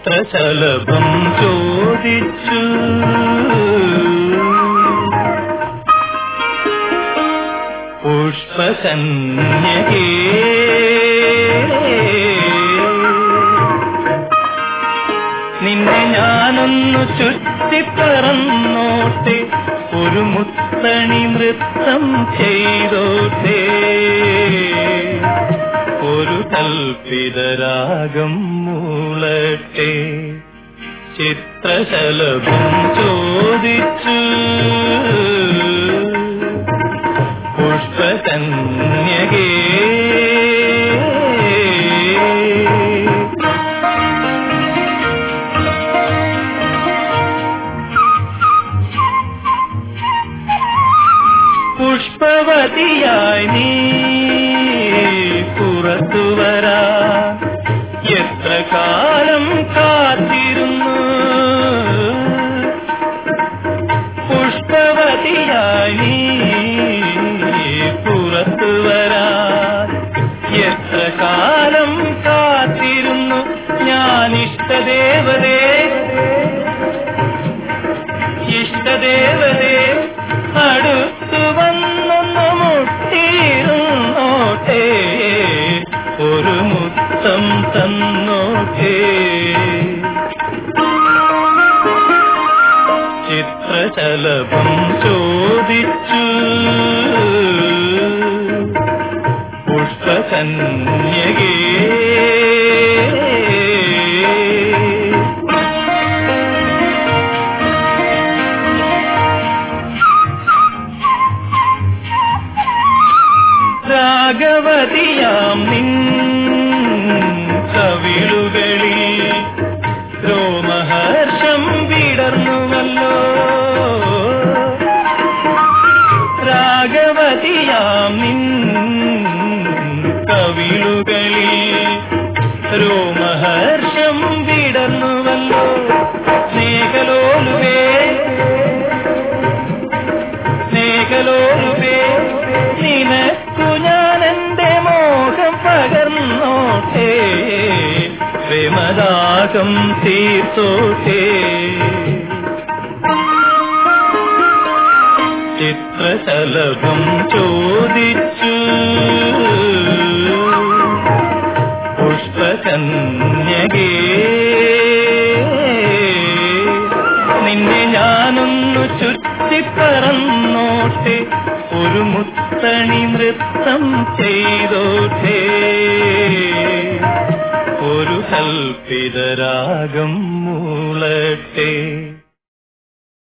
ചിത്രശലഭം ചോദിച്ചു പുഷ്പകന്യകേ നിന്നെ ഞാനൊന്നു ചുറ്റിപ്പറന്നോട്ടെ ഒരു മുത്തണി നൃത്തം ചെയ്തോട്ടെ ഒരു കൽപ്പിതരാഗം മൂളട്ടെ ചിത്രശലഭം ചോദിച്ചു പുഷ്പകന്യകേ പുഷ്പവതിയായി നീ പുറത്തു വരാ എത്ര കാലം കാത്തിരുന്നു പുഷ്പവതിയായി നീ പുറത്തു വരാ എത്ര കാലം കാത്തിരുന്നു ഞാൻ ഇഷ്ടദേവതേ ഇഷ്ടദേവതേ അടുത്തു വന്നൊന്നു മുട്ടിയിരുന്നോട്ടെ ഒരു മുത്തം തന്നോട്ടെ ചിത്രശലഭം ചോദിച്ചു പുഷ്പകന്യകേ രാഗവതിയാം നിൻ കവിളുകളിൽ രോമഹർഷം വിടർന്നുവല്ലോ രാഗവതിയാം നിൻ കവിളുകളിൽ രോമഹർഷം വിടർന്നുവല്ലോ സ്നേഹലോലുവേ സ്നേഹലോലുവേ നിനക്കു ഞാൻ എന്റെ മോഹം പകർന്നോട്ടെ പ്രേമദാഹം തീർത്തോട്ടെ ചിത്രശലഭം ചോദിച്ചു പുഷ്പകന്യകേ നിന്നെ ഞാനൊന്നു ചുറ്റിപ്പറന്നോട്ടെ ഒരു മുത്തണി നൃത്തം ചെയ്തോട്ടെ ഒരു കൽപ്പിതരാഗം മൂളട്ടെ